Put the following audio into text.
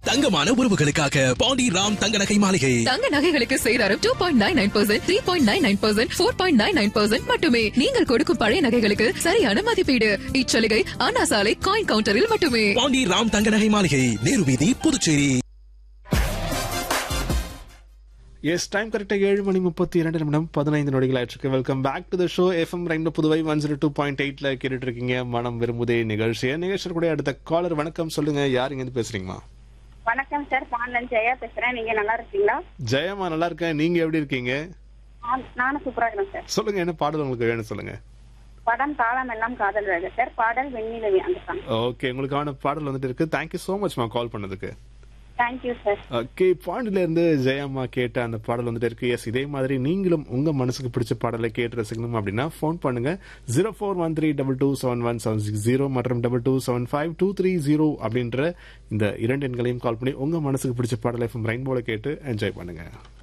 தங்கமான உறவுகளுக்காக பாண்டி ராம் தங்க நகை மாளிகை தங்க நகைகளுக்கு சேதாரம் two point nine nine percent three point nine nine percent four point nine nine percent மட்டுமே நீங்கள் கொடுக்கும் பழைய நகைகளுக்கு சரியான மதிப்பீடு இச்சலுகை அண்ணா சாலை காயின் கவுண்டரில் மட்டுமே பாண்டி ராம் தங்க நகை மாளிகை நேரு வீதி புதுச்சேரி எஸ் டைம் கரெக்டாக ஏழு மணி முப்பத்தி இரண்டு நிமிடம் பதினைந்து நொடிகள் ஆயிடுச்சு welcome back to the show FM ரெண்டு Puduvai one zero two point எயிட்ல கேட்டுட்டு இருக்கீங்க மனம் விரும்புதே நிகழ்ச்சியை நிகழ்ச்சியில் கூட அடுத்த காலர் வணக்கம் சொல்லுங்க யார் இங்க இருந்து பேசுறீங்கம்மா வணக்கம் சார் பாண்டன் ஜெயா பேசுறேன் நீங்க நல்லா இருக்கீங்களா ஜெயமா நல்லா இருக்கேன் நீங்க எப்படி இருக்கீங்க நான்- நானும் சூப்பரா இருக்கேன் சார் சொல்லுங்க என்ன பாடல் உங்களுக்கு வேணும் சொல்லுங்க படம் காலம் எல்லாம் காதல் வேக சார் பாடல் வெண்ணிலவி அந்த சாங் ஓகே உங்களுக்கான பாடல் வந்துட்டு இருக்கு தேங்க்யூ ஸோ மச்மா கால் பண்ணதுக்கு தேங்க்யூ சார் ஓகே பாண்டில இருந்து ஜெயம்மா கேட்ட அந்த பாடல் வந்துட்டு இருக்கு எஸ் இதே மாதிரி நீங்களும் உங்க மனசுக்கு பிடிச்ச பாடலை கேட்டு ரசிக்கணும் அப்படின்னா ஃபோன் பண்ணுங்க zero four one three double two seven one seven six zero மற்றும் double two seven five two three zero அப்படின்ற இந்த இரண்டு எண்களையும் கால் பண்ணி உங்க மனசுக்கு பிடிச்ச பாடலை ரெயின்போல கேட்டு என்ஜாய் பண்ணுங்க